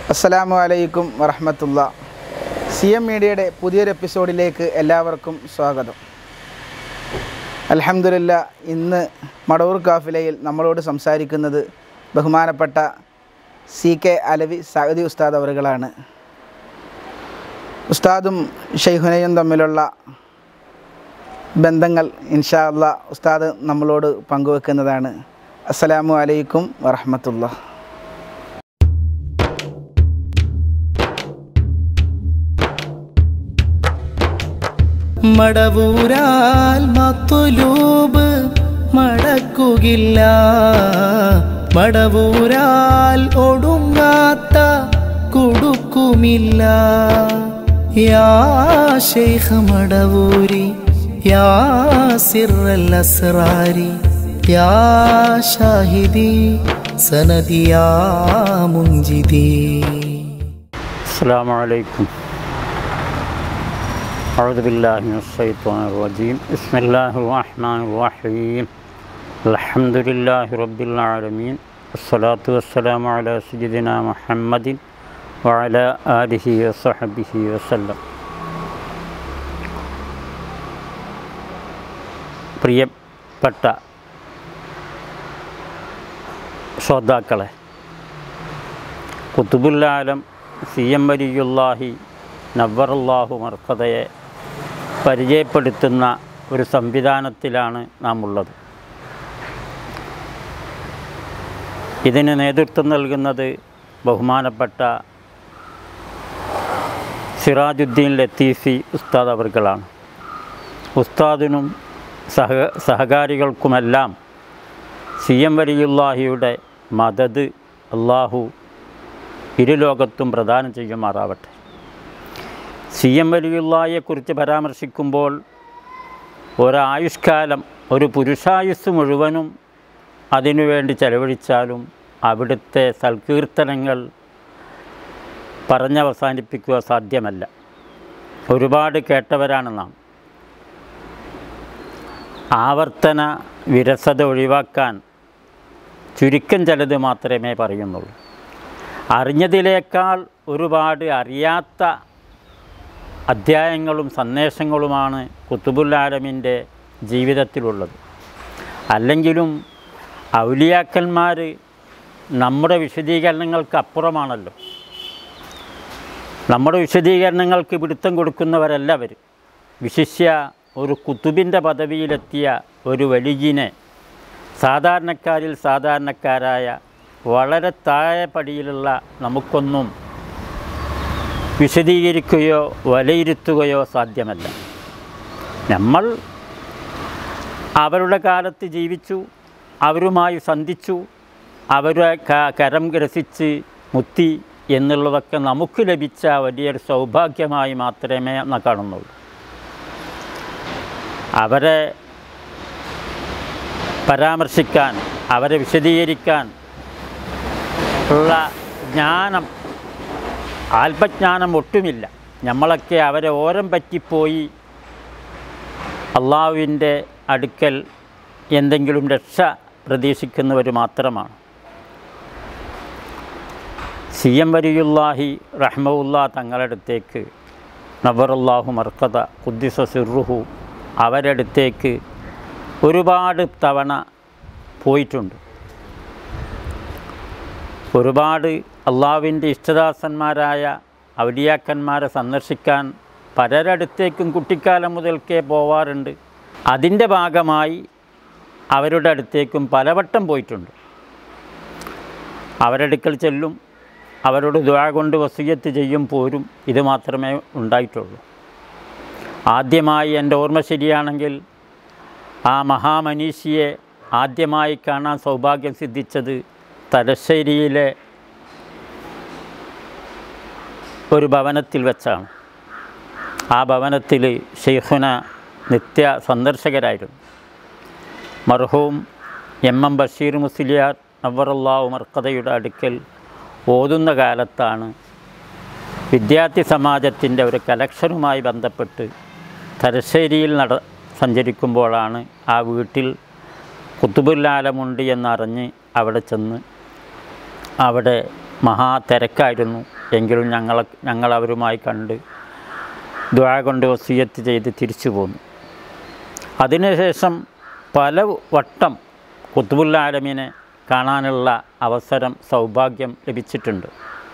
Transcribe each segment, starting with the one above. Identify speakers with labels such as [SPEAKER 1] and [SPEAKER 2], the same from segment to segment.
[SPEAKER 1] അസ്സലാമു അലൈക്കും വറഹമത്തുള്ള സി എം മീഡിയയുടെ പുതിയൊരു എപ്പിസോഡിലേക്ക് എല്ലാവർക്കും സ്വാഗതം അൽഹംദുലില്ല ഇന്ന് മടവൂർ കാഫിലയിൽ നമ്മളോട് സംസാരിക്കുന്നത് ബഹുമാനപ്പെട്ട സി കെ അലവി സഅദി ഉസ്താദ് അവറുകളാണ് ഉസ്താദും ഷെയ്ഖുനയും തമ്മിലുള്ള ബന്ധങ്ങൾ ഇൻഷാ അല്ലാ ഉസ്താദ് നമ്മളോട് പങ്കുവെക്കുന്നതാണ് അസ്സലാമു അലൈക്കും വറഹമത്തുള്ള
[SPEAKER 2] മടവൂരാൽ മത്തുലൂബ് മടക്കുകില്ല മടവൂരാൽ ഒടുങ്ങാത്ത കുടുക്കുമില്ല യാ ശൈഖ് മടവൂരി യാ സിറൽ അസ്റാരി യാ ഷാഹിദി സനദിയാ മുഞ്ചിദീ
[SPEAKER 3] السلام عليكم أعوذ بالله من الشيطان الرجيم بسم الله الرحمن الرحيم الحمد لله رب العالمين الصلاة والسلام على سيدنا محمد وعلى آله وصحبه وسلم പ്രിയപ്പെട്ട ശ്രോതാക്കളെ കുത്തുബുല്ലാലം സി എം വലിയുല്ലാഹി നവറുല്ലാഹു മർക്കതയെ പരിചയപ്പെടുത്തുന്ന ഒരു സംവിധാനത്തിലാണ് നാം ഉള്ളത് ഇതിന് നേതൃത്വം നൽകുന്നത് ബഹുമാനപ്പെട്ട സിറാജുദ്ദീൻ ലത്തീഫി ഉസ്താദ് അവർകളാണ് ഉസ്താദിനും സഹ സഹകാരികൾക്കുമെല്ലാം സി എം വലിയുല്ലാഹിയുടെ മദത് അള്ളാഹു ഇരുലോകത്തും പ്രദാനം ചെയ്യുമാറാവട്ടെ സി എം വലിയുള്ളയെക്കുറിച്ച് പരാമർശിക്കുമ്പോൾ ഒരായുഷ്കാലം ഒരു പുരുഷായുസ് മുഴുവനും അതിനുവേണ്ടി ചെലവഴിച്ചാലും അവിടുത്തെ സൽകീർത്തനങ്ങൾ പറഞ്ഞവസാനിപ്പിക്കുക സാധ്യമല്ല ഒരുപാട് കേട്ടവരാണ് നാം ആവർത്തന വിരസത ഒഴിവാക്കാൻ ചുരുക്കം ചിലത് മാത്രമേ പറയുന്നുള്ളൂ അറിഞ്ഞതിനേക്കാൾ ഒരുപാട് അറിയാത്ത അധ്യായങ്ങളും സന്ദേശങ്ങളുമാണ് കുത്തുബുല്ലാലമിൻ്റെ ജീവിതത്തിലുള്ളത് അല്ലെങ്കിലും ഔലിയാക്കന്മാർ നമ്മുടെ വിശദീകരണങ്ങൾക്ക് അപ്പുറമാണല്ലോ നമ്മുടെ വിശദീകരണങ്ങൾക്ക് പിടുത്തം കൊടുക്കുന്നവരല്ല അവർ വിശിഷ്യ ഒരു കുത്തുബിൻ്റെ പദവിയിലെത്തിയ ഒരു വലിയനെ സാധാരണക്കാരിൽ സാധാരണക്കാരായ വളരെ താഴെ പടിയിലുള്ള നമുക്കൊന്നും വിശദീകരിക്കുകയോ വിലയിരുത്തുകയോ സാധ്യമല്ല നമ്മൾ അവരുടെ കാലത്ത് ജീവിച്ചു അവരുമായി സന്ധിച്ചു അവരെ ക- കരം ഗ്രസിച്ച് മുത്തി എന്നുള്ളതൊക്കെ നമുക്ക് ലഭിച്ച വലിയൊരു സൗഭാഗ്യമായി മാത്രമേ നാം കാണുന്നുള്ളൂ അവരെ പരാമർശിക്കാൻ അവരെ വിശദീകരിക്കാൻ ഉള്ള ജ്ഞാനം ആത്മജ്ഞാനം ഒട്ടുമില്ല നമ്മളൊക്കെ അവരെ ഓരം പറ്റിപ്പോയി അള്ളാഹുവിൻ്റെ അടുക്കൽ എന്തെങ്കിലും രക്ഷ പ്രതീക്ഷിക്കുന്നവർ മാത്രമാണ് സി എം വരിയുല്ലാഹി റഹ്മുല്ലാ തങ്ങളുടെ അടുത്തേക്ക് നബറുല്ലാഹു മർക്കത കുദ്ദിസ സിറുഹു അവരടുത്തേക്ക് ഒരുപാട് തവണ പോയിട്ടുണ്ട് ഒരുപാട് അള്ളാവിൻ്റെ ഇഷ്ടദാസന്മാരായ ഔലിയാക്കന്മാരെ സന്ദർശിക്കാൻ പലരടുത്തേക്കും കുട്ടിക്കാലം മുതൽക്കേ പോവാറുണ്ട് അതിൻ്റെ ഭാഗമായി അവരുടെ അടുത്തേക്കും പലവട്ടം പോയിട്ടുണ്ട് അവരടുക്കൽ ചെല്ലും അവരോട് ദ്വാ കൊണ്ട് വസീയത്ത് ചെയ്യും പോരും ഇത് മാത്രമേ ഉണ്ടായിട്ടുള്ളൂ ആദ്യമായി എൻ്റെ ഓർമ്മ ശരിയാണെങ്കിൽ ആ മഹാമനീഷിയെ ആദ്യമായി കാണാൻ സൗഭാഗ്യം സിദ്ധിച്ചത് തലശ്ശേരിയിലെ ഒരു ഭവനത്തിൽ വെച്ചാണ് ആ ഭവനത്തിൽ ഷെയ്ഖുന നിത്യ സന്ദർശകരായിരുന്നു മർഹൂം എം എം ബഷീർ മുസ്ലിയാർ നവറുല്ലാഹു മർക്കതയുടെ അടുക്കൽ ഓതുന്ന കാലത്താണ് വിദ്യാർത്ഥി സമാജത്തിൻ്റെ ഒരു കലക്ഷനുമായി ബന്ധപ്പെട്ട് തലശ്ശേരിയിൽ നട സഞ്ചരിക്കുമ്പോഴാണ് ആ വീട്ടിൽ കുത്തുബുല്ലാലമുണ്ട് എന്നറിഞ്ഞ് അവിടെ ചെന്ന് അവിടെ മഹാ തിരക്കായിരുന്നു എങ്കിലും ഞങ്ങളെ ഞങ്ങൾ അവരുമായി കണ്ട് ദ്വാ കൊണ്ട് വസീയത്ത് ചെയ്ത് തിരിച്ചു പോന്നു അതിനുശേഷം പല വട്ടം കുത്തുബുൽ ആലമീനെ കാണാനുള്ള അവസരം സൗഭാഗ്യം ലഭിച്ചിട്ടുണ്ട്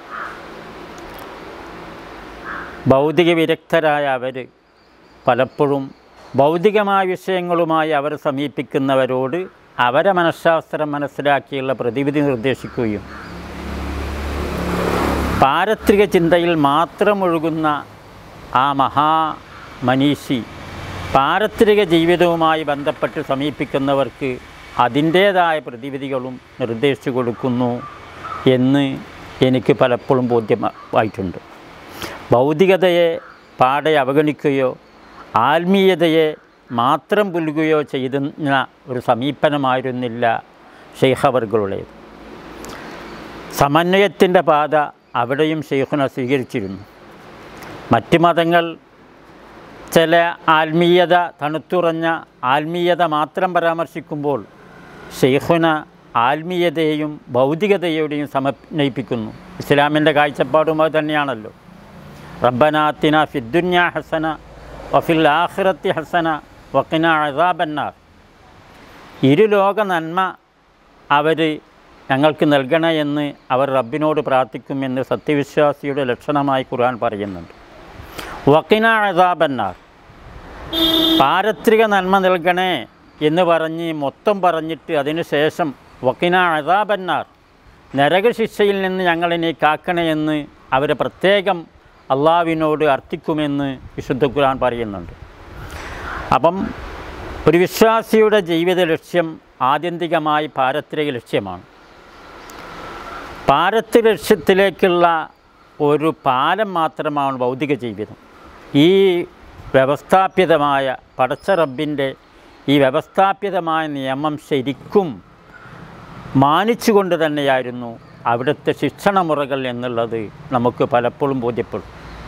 [SPEAKER 3] ഭൗതിക വിരക്തരായ അവർ പലപ്പോഴും ഭൗതികമായ വിഷയങ്ങളുമായി അവർ സമീപിക്കുന്നവരോട് അവരെ മനഃശാസ്ത്രം മനസ്സിലാക്കിയുള്ള പ്രതിവിധി നിർദ്ദേശിക്കുകയും പാരത്രിക ചിന്തയിൽ മാത്രം ഒഴുകുന്ന ആ മഹാ മനീഷി പാരത്രിക ജീവിതവുമായി ബന്ധപ്പെട്ട് സമീപിക്കുന്നവർക്ക് അതിൻ്റേതായ പ്രതിവിധികളും നിർദ്ദേശിച്ചു കൊടുക്കുന്നു എന്ന് എനിക്ക് പലപ്പോഴും ബോധ്യമായിട്ടുണ്ട് ഭൗതികതയെ പാടെ അവഗണിക്കുകയോ ആത്മീയതയെ മാത്രം പുലുകയോ ചെയ്യുന്ന ഒരു സമീപനമായിരുന്നില്ല ഷെയ്ഖവർകളുടേത് സമന്വയത്തിൻ്റെ പാത അവിടെയും ഷെയ്ഖുന സ്വീകരിച്ചിരുന്നു മറ്റ് മതങ്ങൾ ചില ആത്മീയത തണുത്തുറഞ്ഞ ആത്മീയത മാത്രം പരാമർശിക്കുമ്പോൾ ഷെയ്ഖുന ആത്മീയതയെയും ഭൗതികതയോടെയും സമന്വയിപ്പിക്കുന്നു ഇസ്ലാമിൻ്റെ കാഴ്ചപ്പാടും അത് തന്നെയാണല്ലോ റബ്ബനാത്തിന ഫിദ്ദുന്യ ഹസന വഫിൽ ആഖിറത്തി ഹസന വക്കിന അസാബന്നാർ ഇരുലോക നന്മ അവർ ഞങ്ങൾക്ക് നൽകണേ എന്ന് അവർ റബ്ബിനോട് പ്രാർത്ഥിക്കുമെന്ന് സത്യവിശ്വാസിയുടെ ലക്ഷണമായി ഖുർആൻ പറയുന്നുണ്ട് വക്കിന അസാബന്നാർ പാരത്രിക നന്മ നൽകണേ എന്ന് പറഞ്ഞ് മൊത്തം പറഞ്ഞിട്ട് അതിനുശേഷം വക്കിന അസാബന്നാർ നരകശിക്ഷയിൽ നിന്ന് ഞങ്ങളിനെ കാക്കണേ എന്ന് അവർ പ്രത്യേകം അള്ളാവിനോട് അർത്ഥിക്കുമെന്ന് വിശുദ്ധ ഖുർആൻ പറയുന്നുണ്ട് അപ്പം ഒരു വിശ്വാസിയുടെ ജീവിത ലക്ഷ്യം ആത്യന്തികമായി പാരത്രിക ലക്ഷ്യമാണ് പാരത്രിക ലക്ഷ്യത്തിലേക്കുള്ള ഒരു പാലം മാത്രമാണ് ഭൗതിക ജീവിതം ഈ വ്യവസ്ഥാപിതമായ പടച്ച റബ്ബിൻ്റെ ഈ വ്യവസ്ഥാപിതമായ നിയമം ശരിക്കും മാനിച്ചുകൊണ്ട് തന്നെയായിരുന്നു അവിടുത്തെ ശിക്ഷണമുറകൾ എന്നുള്ളത് നമുക്ക് പലപ്പോഴും ബോധ്യപ്പെടും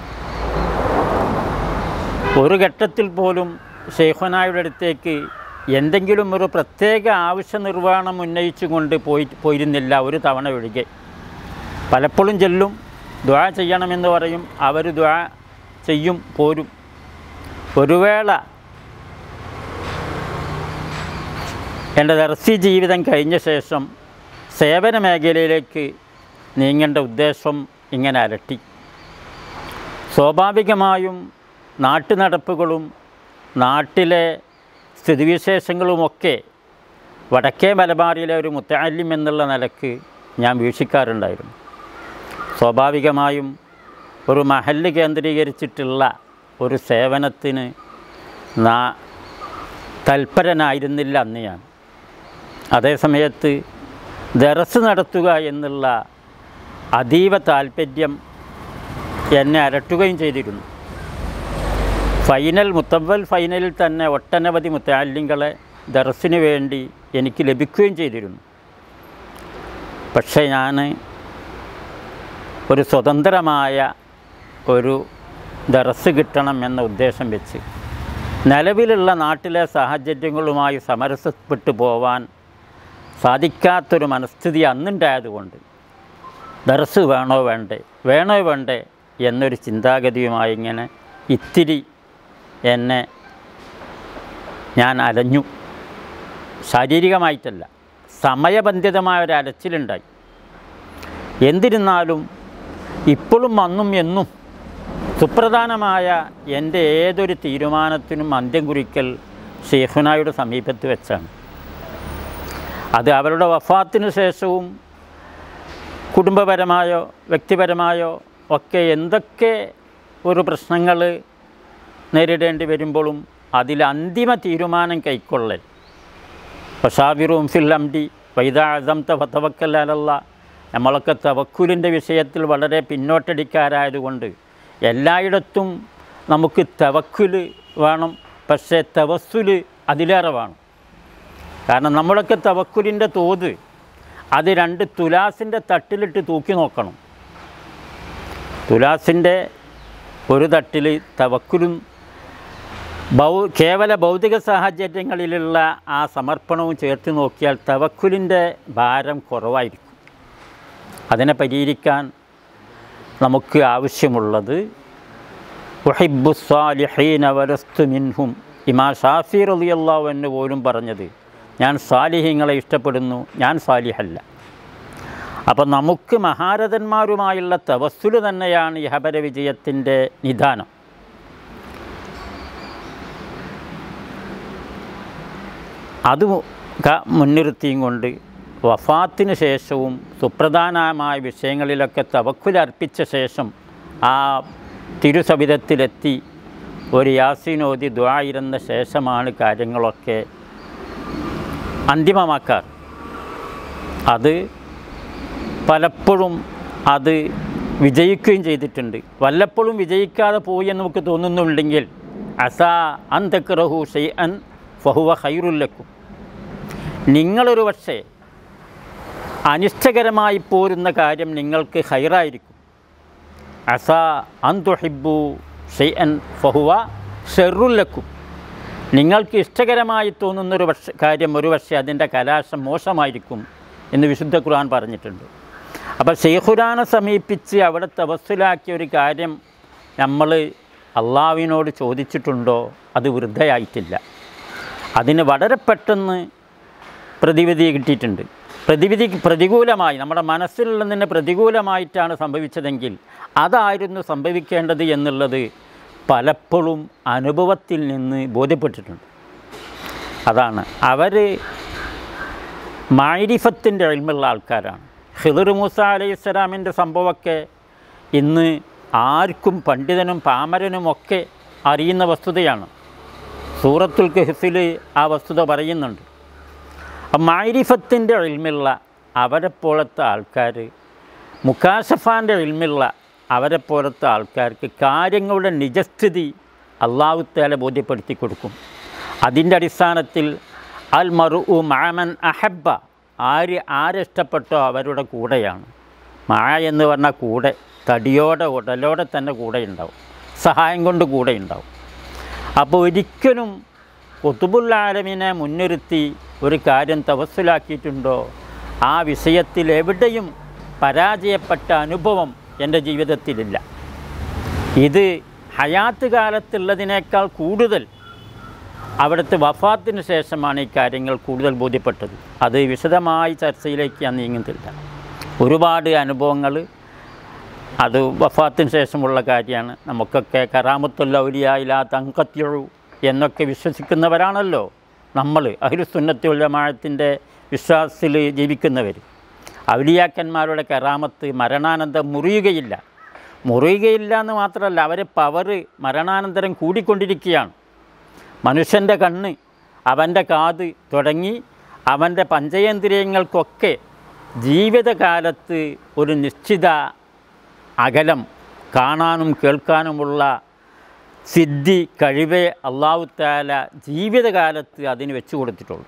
[SPEAKER 3] ഒരു ഘട്ടത്തിൽ പോലും ഷെയ്ഖനായുടെ അടുത്തേക്ക് എന്തെങ്കിലും ഒരു പ്രത്യേക ആവശ്യ നിർവഹണം ഉന്നയിച്ചുകൊണ്ട് പോയി പോയിരുന്നില്ല ഒരു തവണ ഒഴികെ പലപ്പോഴും ചെല്ലും ദ്വാ ചെയ്യണമെന്ന് പറയും അവർ ദ്വാ ചെയ്യും പോരും ഒരു വേള എൻ്റെ ദർശി ജീവിതം കഴിഞ്ഞ ശേഷം സേവന മേഖലയിലേക്ക് നീങ്ങേണ്ട ഉദ്ദേശം ഇങ്ങനെ അലട്ടി സ്വാഭാവികമായും നാട്ടുനടപ്പുകളും നാട്ടിലെ സ്ഥിതിവിശേഷങ്ങളുമൊക്കെ വടക്കേ മലബാറിലെ ഒരു മുത്താലിം എന്നുള്ള നിലക്ക് ഞാൻ വീക്ഷിക്കാറുണ്ടായിരുന്നു സ്വാഭാവികമായും ഒരു മഹല്ല് കേന്ദ്രീകരിച്ചിട്ടുള്ള ഒരു സേവനത്തിന് നാ തൽപരനായിരുന്നില്ല അന്ന് ഞാൻ അതേസമയത്ത് ദറസ് നടത്തുക എന്നുള്ള അതീവ താല്പര്യം എന്നെ അലട്ടുകയും ചെയ്തിരുന്നു ഫൈനൽ മുത്തവൽ ഫൈനലിൽ തന്നെ ഒട്ടനവധി മുത്താലിങ്ങളെ ദറസിന് വേണ്ടി എനിക്ക് ലഭിക്കുകയും ചെയ്തിരുന്നു പക്ഷേ ഞാൻ ഒരു സ്വതന്ത്രമായ ഒരു ദറസ് കിട്ടണം എന്ന ഉദ്ദേശം വെച്ച് നിലവിലുള്ള നാട്ടിലെ സാഹചര്യങ്ങളുമായി സമരസപ്പെട്ടു പോവാൻ സാധിക്കാത്തൊരു മനസ്ഥിതി അന്നുണ്ടായതുകൊണ്ട് ദർസ് വേണോ വേണ്ടേ വേണോ വേണ്ടേ എന്നൊരു ചിന്താഗതിയുമായി ഇങ്ങനെ ഇത്തിരി എന്നെ ഞാൻ അലഞ്ഞു ശാരീരികമായിട്ടല്ല സമയബന്ധിതമായ ഒരു അലച്ചിലുണ്ടായി എന്നിരുന്നാലും ഇപ്പോഴും അന്നും എന്നും സുപ്രധാനമായ എൻ്റെ ഏതൊരു തീരുമാനത്തിനും അന്ത്യം കുറിക്കൽ ഷെയ്ഖുനായുടെ സമീപത്ത് വെച്ചാണ് അത് അവരുടെ വഫാത്തിന് ശേഷവും കുടുംബപരമായോ വ്യക്തിപരമായോ ഒക്കെ എന്തൊക്കെ ഒരു പ്രശ്നങ്ങൾ നേരിടേണ്ടി വരുമ്പോഴും അതിൽ അന്തിമ തീരുമാനം കൈക്കൊള്ളൽ ഫഷാബിറും ഫിൽ അംഡി വൈദ അസംത ഫതവക്കല്ല നമ്മളൊക്കെ തവക്കുലിൻ്റെ വിഷയത്തിൽ വളരെ പിന്നോട്ടടിക്കാരായതുകൊണ്ട് എല്ലായിടത്തും നമുക്ക് തവക്കുൽ വേണം പക്ഷേ തവസ്സുല് അതിലേറെ വേണം കാരണം നമ്മളൊക്കെ തവക്കുലിൻ്റെ തോത് അത് രണ്ട് തുലാസിൻ്റെ തട്ടിലിട്ട് തൂക്കി നോക്കണം തുലാസിൻ്റെ ഒരു തട്ടിൽ തവക്കുലും ഭൗ കേവല ഭൗതിക സാഹചര്യങ്ങളിലുള്ള ആ സമർപ്പണവും ചേർത്ത് നോക്കിയാൽ തവക്കുലിൻ്റെ ഭാരം കുറവായിരിക്കും അതിനെ പരിഹരിക്കാൻ നമുക്ക് ആവശ്യമുള്ളത് വഹിബു സാലിഹീന വലസ്തു മിൻഹും ഇമാ ഷാഫി റളിയല്ലാഹു എന്ന് പോലും പറഞ്ഞത് ഞാൻ സാലിഹ്യങ്ങളെ ഇഷ്ടപ്പെടുന്നു ഞാൻ സാലിഹല്ല അപ്പം നമുക്ക് മഹാരഥന്മാരുമായുള്ള തവസ്സുല് തന്നെയാണ് ഇഹബര വിജയത്തിൻ്റെ നിദാനം അത് ക- മുൻനിർത്തിയും കൊണ്ട് വഫാത്തിന് ശേഷവും സുപ്രധാനമായ വിഷയങ്ങളിലൊക്കെ തവക്കുലർപ്പിച്ച ശേഷം ആ തിരുസവിധത്തിലെത്തി ഒരു യാസീനോദി ദ്വായിരുന്ന ശേഷമാണ് കാര്യങ്ങളൊക്കെ അന്തിമമാക്കാറ് അത് പലപ്പോഴും അത് വിജയിക്കുകയും ചെയ്തിട്ടുണ്ട് വല്ലപ്പോഴും വിജയിക്കാതെ പോയി എന്ന് നമുക്ക് തോന്നുന്നുണ്ടെങ്കിൽ അസാ അന്തക്റഹു ഷെയ് അൻ ഫഹുവ ഹൈറുല്ലക്കും നിങ്ങളൊരു പക്ഷേ അനിഷ്ടകരമായി പോരുന്ന കാര്യം നിങ്ങൾക്ക് ഹൈറായിരിക്കും അസ അന്തുഹിബു ഷെയ് അൻ ഫഹുവ ഷെറുല്ലക്കും നിങ്ങൾക്ക് ഇഷ്ടകരമായി തോന്നുന്നൊരു പക്ഷ കാര്യം ഒരു പക്ഷേ അതിൻ്റെ കലാശം മോശമായിരിക്കും എന്ന് വിശുദ്ധ ഖുർആൻ പറഞ്ഞിട്ടുണ്ട് അപ്പോൾ ഷെയ്ഖുരാനെ സമീപിച്ച് അവിടെ തവസ്സിലാക്കിയ ഒരു കാര്യം നമ്മൾ അള്ളാവിനോട് ചോദിച്ചിട്ടുണ്ടോ അത് വൃദ്ധയായിട്ടില്ല അതിന് വളരെ പെട്ടെന്ന് പ്രതിവിധി കിട്ടിയിട്ടുണ്ട് പ്രതിവിധി പ്രതികൂലമായി നമ്മുടെ മനസ്സിലുള്ളതിന് പ്രതികൂലമായിട്ടാണ് സംഭവിച്ചതെങ്കിൽ അതായിരുന്നു സംഭവിക്കേണ്ടത് എന്നുള്ളത് പലപ്പോഴും അനുഭവത്തിൽ നിന്ന് ബോധ്യപ്പെട്ടിട്ടുണ്ട് അതാണ് അവർ മാരിഫത്തിൻ്റെ എൽമുള്ള ആൾക്കാരാണ് ഹിദർ മൂസ അലൈഹി സ്വലാമിൻ്റെ സംഭവമൊക്കെ ഇന്ന് ആർക്കും പണ്ഡിതനും പാമരനുമൊക്കെ അറിയുന്ന വസ്തുതയാണ് സൂറത്തുൽ കഹ്ഫിൽ ആ വസ്തുത പറയുന്നുണ്ട് മാരിഫത്തിൻ്റെ എൽമുള്ള അവരെപ്പോലത്തെ ആൾക്കാർ മുക്കാശഫാൻ്റെ എൽമുള്ള അവരെപ്പോലത്തെ ആൾക്കാർക്ക് കാര്യങ്ങളുടെ നിജസ്ഥിതി അള്ളാഹുത്തേല ബോധ്യപ്പെടുത്തി കൊടുക്കും അതിൻ്റെ അടിസ്ഥാനത്തിൽ അൽ മറു മാമൻ അഹബ്ബ ആര് ആരിഷ്ടപ്പെട്ടോ അവരുടെ കൂടെയാണ് മായ എന്ന് പറഞ്ഞാൽ കൂടെ തടിയോടെ ഉടലോടെ തന്നെ കൂടെ ഉണ്ടാവും സഹായം കൊണ്ട് കൂടെ ഉണ്ടാവും അപ്പോൾ ഒരിക്കലും കുത്തുബുല്ലാലമിനെ മുൻനിർത്തി ഒരു കാര്യം തവസ്സിലാക്കിയിട്ടുണ്ടോ ആ വിഷയത്തിൽ എവിടെയും പരാജയപ്പെട്ട അനുഭവം എൻ്റെ ജീവിതത്തിലില്ല ഇത് ഹയാത്ത് കാലത്തുള്ളതിനേക്കാൾ കൂടുതൽ അവിടുത്തെ വഫാത്തിന് ശേഷമാണ് ഈ കാര്യങ്ങൾ കൂടുതൽ ബോധ്യപ്പെട്ടത് അത് വിശദമായി ചർച്ചയിലേക്ക് ഞാൻ നീങ്ങുന്നില്ല ഒരുപാട് അനുഭവങ്ങൾ അത് വഫാത്തിന് ശേഷമുള്ള കാര്യമാണ് നമുക്കൊക്കെ കറാമത്തുള്ള ഔലിയായില്ല തങ്കത്യഴു എന്നൊക്കെ വിശ്വസിക്കുന്നവരാണല്ലോ നമ്മൾ അഹിരുസുന്നത്തുൽ ജമാഅത്തിൻ്റെ വിശ്വാസത്തിൽ ജീവിക്കുന്നവർ ഔലിയാക്കന്മാരുടെ കറാമത്ത് മരണാനന്തരം മുറിയുകയില്ല മുറിയുകയില്ല എന്ന് മാത്രമല്ല അവരെ പവർ മരണാനന്തരം കൂടിക്കൊണ്ടിരിക്കുകയാണ് മനുഷ്യൻ്റെ കണ്ണ് അവൻ്റെ കാത് തുടങ്ങി അവൻ്റെ പഞ്ചേന്ദ്രിയങ്ങൾക്കൊക്കെ ജീവിതകാലത്ത് ഒരു നിശ്ചിത അകലം കാണാനും കേൾക്കാനുമുള്ള സിദ്ധി കഴിവേ അള്ളാഹുത്താല ജീവിതകാലത്ത് അതിന് വെച്ചു കൊടുത്തിട്ടുള്ളൂ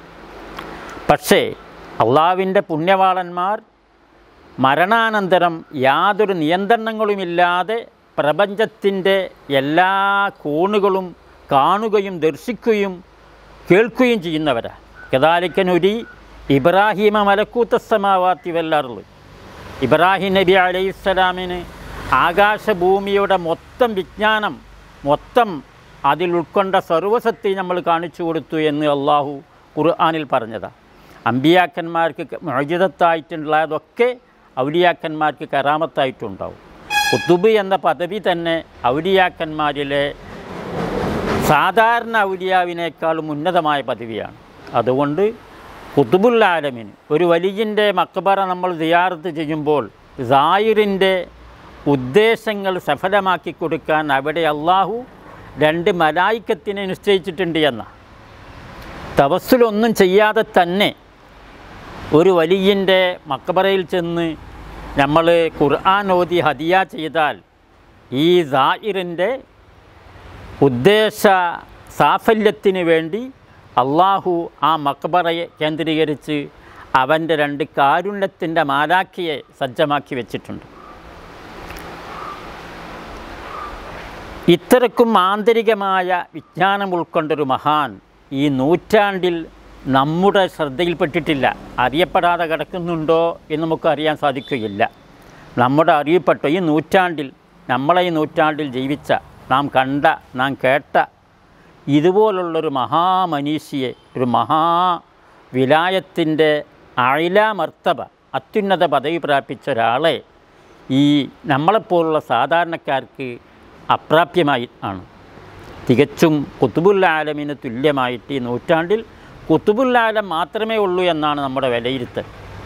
[SPEAKER 3] പക്ഷേ അള്ളാവിൻ്റെ പുണ്യവാളന്മാർ മരണാനന്തരം യാതൊരു നിയന്ത്രണങ്ങളുമില്ലാതെ പ്രപഞ്ചത്തിൻ്റെ എല്ലാ കോണുകളും കാണുകയും ദർശിക്കുകയും കേൾക്കുകയും ചെയ്യുന്നവരാണ് കദാലിക്കനൊരി ഇബ്രാഹിമ മലക്കൂത്തസമാവാത്തി വല്ലാറുള്ളു ഇബ്രാഹിം നബി അലൈഹിസ്സലാമിന് ആകാശഭൂമിയുടെ മൊത്തം വിജ്ഞാനം മൊത്തം അതിൽ ഉൾക്കൊണ്ട സർവസത്തെ നമ്മൾ കാണിച്ചു കൊടുത്തു എന്ന് അള്ളാഹു ഖുർആാനിൽ പറഞ്ഞതാണ് അമ്പിയാക്കന്മാർക്ക് മോചിതത്തായിട്ടുള്ളതൊക്കെ ഔലിയാക്കന്മാർക്ക് കറാമത്തായിട്ടുണ്ടാവും കുത്തുബ് എന്ന പദവി തന്നെ ഔലിയാക്കന്മാരിലെ സാധാരണ ഔലിയാവിനേക്കാളും ഉന്നതമായ പദവിയാണ് അതുകൊണ്ട് കുത്തുബുൽ ആലമിന് ഒരു വലിയൻ്റെ മക്ബറ നമ്മൾ സിയാറത്ത് ചെയ്യുമ്പോൾ സായിറിൻ്റെ ഉദ്ദേശങ്ങൾ സഫലമാക്കി കൊടുക്കാൻ അവിടെ അള്ളാഹു രണ്ട് മലായിക്കത്തിനെ നിശ്ചയിച്ചിട്ടുണ്ട് എന്ന തവസ്സിലൊന്നും ചെയ്യാതെ തന്നെ ഒരു വലിയൻ്റെ മക്ബറയിൽ ചെന്ന് നമ്മൾ ഖുർആൻ ഓതി ഹദിയ ചെയ്താൽ ഈ സായിറിൻ്റെ ഉദ്ദേശ സാഫല്യത്തിന് വേണ്ടി അള്ളാഹു ആ മക്ബറയെ കേന്ദ്രീകരിച്ച് അവൻ്റെ രണ്ട് കാരുണ്യത്തിൻ്റെ മാലാക്കിയെ സജ്ജമാക്കി വെച്ചിട്ടുണ്ട് ഇത്രക്കും ആന്തരികമായ വിജ്ഞാനം ഉൾക്കൊണ്ടൊരു മഹാൻ ഈ നൂറ്റാണ്ടിൽ നമ്മുടെ ശ്രദ്ധയിൽപ്പെട്ടിട്ടില്ല അറിയപ്പെടാതെ കിടക്കുന്നുണ്ടോ എന്ന് നമുക്ക് അറിയാൻ സാധിക്കുകയില്ല നമ്മുടെ അറിയപ്പെട്ട ഈ നൂറ്റാണ്ടിൽ നമ്മളെ ഈ നൂറ്റാണ്ടിൽ ജീവിച്ച നാം കണ്ട നാം കേട്ട ഇതുപോലുള്ളൊരു മഹാമനീഷിയെ ഒരു മഹാ വിലായത്തിൻ്റെ അയില മർത്തബ അത്യുന്നത പദവി പ്രാപിച്ച ഒരാളെ ഈ നമ്മളെപ്പോലുള്ള സാധാരണക്കാർക്ക് അപ്രാപ്യമായി ആണ് തികച്ചും കുത്തുബുൽ ആലമിന് തുല്യമായിട്ട് ഈ നൂറ്റാണ്ടിൽ കുത്തുബുൽ ആലം മാത്രമേ ഉള്ളൂ എന്നാണ് നമ്മുടെ വിലയിരുത്തൽ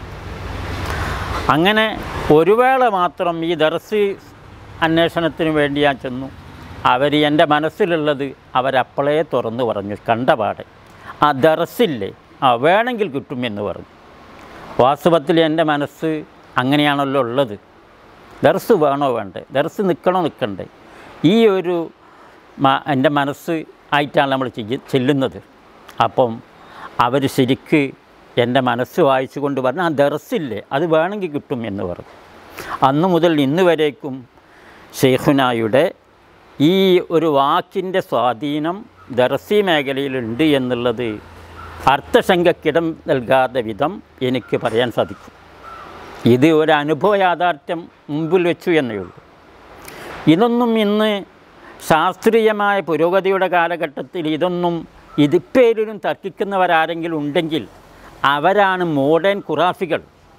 [SPEAKER 3] അങ്ങനെ ഒരു വേള മാത്രം ഈ ദർസ് അന്വേഷണത്തിന് വേണ്ടി ഞാൻ ചെന്നു അവർ എൻ്റെ മനസ്സിലുള്ളത് അവരപ്പോഴേ തുറന്നു പറഞ്ഞു കണ്ടപാടെ ആ ദർസില്ലേ ആ വേണമെങ്കിൽ കിട്ടുമെന്ന് പറഞ്ഞു വാസ്തവത്തിൽ എൻ്റെ മനസ്സ് അങ്ങനെയാണല്ലോ ഉള്ളത് ദർസ് വേണോ വേണ്ടേ ദർസ് നിൽക്കണോ നിൽക്കണ്ടേ ഈ ഒരു മ- എൻ്റെ മനസ്സ് ആയിട്ടാണ് നമ്മൾ ചെയ്യ ചെല്ലുന്നത് അപ്പം അവർ ശരിക്ക് എൻ്റെ മനസ്സ് വായിച്ചു കൊണ്ട് പറഞ്ഞു ആ ദർസില്ലേ അത് വേണമെങ്കിൽ കിട്ടും എന്ന് പറഞ്ഞു അന്ന് മുതൽ ഇന്ന് വരേക്കും ഷെയ്ഖുനായുടെ ഈ ഒരു വാക്കിൻ്റെ സ്വാധീനം ദർസി മേഖലയിലുണ്ട് എന്നുള്ളത് അർത്ഥശങ്കക്കിടം നൽകാത്ത വിധം എനിക്ക് പറയാൻ സാധിക്കും ഇത് ഒരു അനുഭവ യാഥാർത്ഥ്യം മുമ്പിൽ വെച്ചു എന്നേ ഉള്ളൂ ഇതൊന്നും ഇന്ന് ശാസ്ത്രീയമായ പുരോഗതിയുടെ കാലഘട്ടത്തിൽ ഇതൊന്നും ഇതിപ്പേരിലും തർക്കിക്കുന്നവരാരെങ്കിലും ഉണ്ടെങ്കിൽ അവരാണ് മോഡേൺ ഖുറാഫികൾ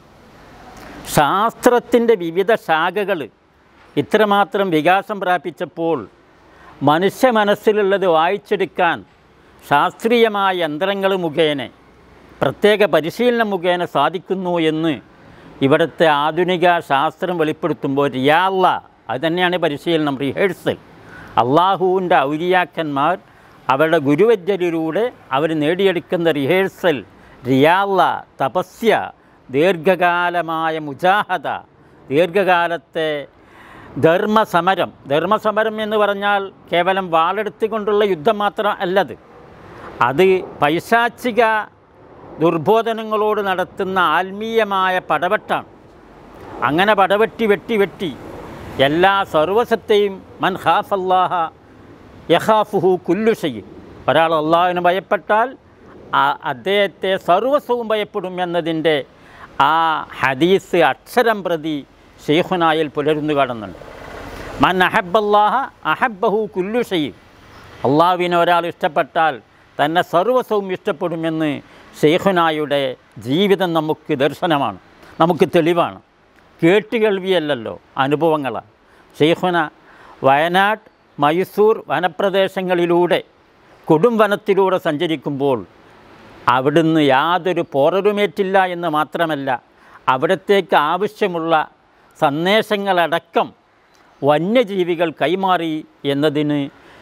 [SPEAKER 3] ശാസ്ത്രത്തിൻ്റെ വിവിധ ശാഖകൾ ഇത്രമാത്രം വികാസം പ്രാപിച്ചപ്പോൾ മനുഷ്യ മനസ്സിലുള്ളത് വായിച്ചെടുക്കാൻ ശാസ്ത്രീയമായ യന്ത്രങ്ങൾ മുഖേന പ്രത്യേക പരിശീലനം മുഖേന സാധിക്കുന്നു എന്ന് ഇവിടുത്തെ ആധുനിക ശാസ്ത്രം വെളിപ്പെടുത്തുമ്പോൾ റിയാള്ള അത് തന്നെയാണ് പരിശീലനം റിഹേഴ്സൽ അള്ളാഹുവിൻ്റെ ഔലിയാക്കന്മാർ അവരുടെ ഗുരുവജ്ജലിലൂടെ അവർ നേടിയെടുക്കുന്ന റിഹേഴ്സൽ റിയാള്ള തപസ്യ ദീർഘകാലമായ മുജാഹദ ദീർഘകാലത്തെ ധർമ്മസമരം ധർമ്മസമരം എന്ന് പറഞ്ഞാൽ കേവലം വാളെടുത്തുകൊണ്ടുള്ള യുദ്ധം മാത്രം അല്ലത് അത് പൈശാചിക ദുർബോധനങ്ങളോട് നടത്തുന്ന ആത്മീയമായ പടവെട്ടാണ് അങ്ങനെ പടവെട്ടി വെട്ടി വെട്ടി എല്ലാ സർവസത്തെയും മൻ ഖാഫ് അല്ലാഹ യഹാഫുഹു കുല്ലു ചെയ്യും ഒരാൾ അള്ളാഹുവിനെ ഭയപ്പെട്ടാൽ ആ അദ്ദേഹത്തെ സർവസ്വവും ഭയപ്പെടും എന്നതിൻ്റെ ആ ഹദീസ് അക്ഷരം പ്രതി ഷെയ്ഖുനായിൽ പുലരുന്നു കാണുന്നുണ്ട് മൻ അഹബല്ലാഹ അഹബഹു കുല്ലു ചെയ്യും അള്ളാഹുവിനെ ഒരാൾ ഇഷ്ടപ്പെട്ടാൽ തന്നെ സർവസ്വവും ഇഷ്ടപ്പെടുമെന്ന് ഷെയ്ഖുനായുടെ ജീവിതം നമുക്ക് ദർശനമാണ് നമുക്ക് തെളിവാണ് കേട്ടുകേൾവിയല്ലല്ലോ അനുഭവങ്ങളാണ് ഷെയ്ഖുന വയനാട് മൈസൂർ വനപ്രദേശങ്ങളിലൂടെ കൊടും വനത്തിലൂടെ സഞ്ചരിക്കുമ്പോൾ അവിടുന്ന് യാതൊരു പോറലുമേറ്റില്ല എന്ന് മാത്രമല്ല അവിടത്തേക്ക് ആവശ്യമുള്ള സന്ദേശങ്ങളടക്കം വന്യജീവികൾ കൈമാറി എന്നതിന്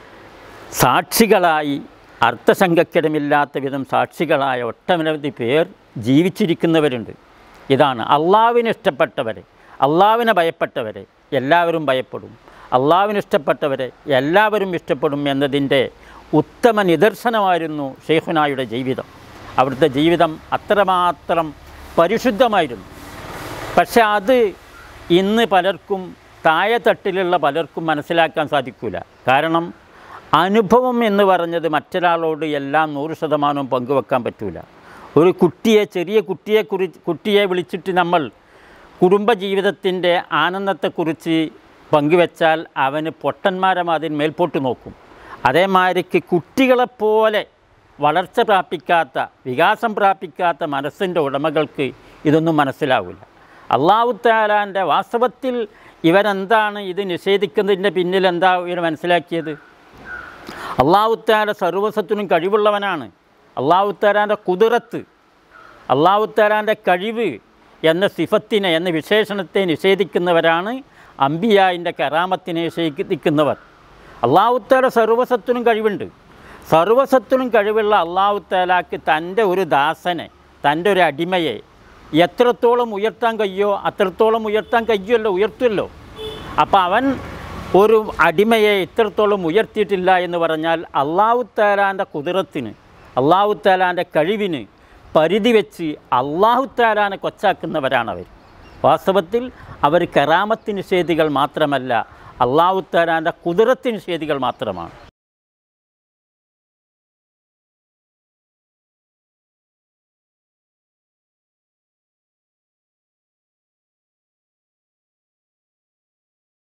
[SPEAKER 3] സാക്ഷികളായി അർത്ഥശങ്കക്കിടമില്ലാത്ത വിധം സാക്ഷികളായ ഒട്ടനവധി പേർ ജീവിച്ചിരിക്കുന്നവരുണ്ട് ഇതാണ് അള്ളാവിന് ഇഷ്ടപ്പെട്ടവരെ അള്ളാവിനെ ഭയപ്പെട്ടവരെ എല്ലാവരും ഭയപ്പെടും അള്ളാവിന് ഇഷ്ടപ്പെട്ടവരെ എല്ലാവരും ഇഷ്ടപ്പെടും എന്നതിൻ്റെ ഉത്തമ നിദർശനമായിരുന്നു ഷെയ്ഖുനായുടെ ജീവിതം അവിടുത്തെ ജീവിതം അത്രമാത്രം പരിശുദ്ധമായിരുന്നു പക്ഷെ അത് ഇന്ന് പലർക്കും താഴെത്തട്ടിലുള്ള പലർക്കും മനസ്സിലാക്കാൻ സാധിക്കില്ല കാരണം അനുഭവം എന്ന് പറഞ്ഞത് മറ്റൊരാളോട് എല്ലാം നൂറ് ശതമാനവും പങ്കുവെക്കാൻ പറ്റില്ല ഒരു കുട്ടിയെ ചെറിയ കുട്ടിയെക്കുറി കുട്ടിയെ വിളിച്ചിട്ട് നമ്മൾ കുടുംബജീവിതത്തിൻ്റെ ആനന്ദത്തെക്കുറിച്ച് പങ്കുവെച്ചാൽ അവന് പൊട്ടന്മാരെ അതിന് മേൽപോട്ട് നോക്കും അതേമാതിരിക്ക് കുട്ടികളെപ്പോലെ വളർച്ച പ്രാപിക്കാത്ത വികാസം പ്രാപിക്കാത്ത മനസ്സിൻ്റെ ഉടമകൾക്ക് ഇതൊന്നും മനസ്സിലാവില്ല അള്ളാഹുത്താലാൻ്റെ വാസ്തവത്തിൽ ഇവരെന്താണ് ഇത് നിഷേധിക്കുന്നതിൻ്റെ പിന്നിൽ എന്താ ഇവർ മനസ്സിലാക്കിയത് അള്ളാഹുത്താല സർവസത്തിനും കഴിവുള്ളവനാണ് അള്ളാഹുത്താലാൻ്റെ കുതിരത്ത് അള്ളാഹുത്താലാൻ്റെ കഴിവ് എന്ന സിഫത്തിനെ എന്ന വിശേഷണത്തെ നിഷേധിക്കുന്നവരാണ് അമ്പിയായിൻ്റെ കറാമത്തിനെ നിഷേധിക്കുന്നവർ അള്ളാഹുത്താല സർവസത്തിനും കഴിവുണ്ട് സർവസത്തിനും കഴിവുള്ള അള്ളാഹുത്താലാക്ക് തൻ്റെ ഒരു ദാസനെ തൻ്റെ ഒരു അടിമയെ എത്രത്തോളം ഉയർത്താൻ കഴിയോ അത്രത്തോളം ഉയർത്താൻ കഴിയുമല്ലോ ഉയർത്തുമല്ലോ അപ്പോൾ അവൻ ഒരു അടിമയെ ഇത്രത്തോളം ഉയർത്തിയിട്ടില്ല എന്ന് പറഞ്ഞാൽ അള്ളാഹുത്താലാൻ്റെ കുതിരത്തിന് അള്ളാഹുത്താലാൻ്റെ കഴിവിന് പരിധി വെച്ച് അള്ളാഹുത്താലാനെ കൊച്ചാക്കുന്നവരാണവർ വാസ്തവത്തിൽ അവർ കറാമത്ത് നിഷേധികൾ മാത്രമല്ല അള്ളാഹുത്താലാൻ്റെ കുതിരത്ത് നിഷേധികൾ മാത്രമാണ്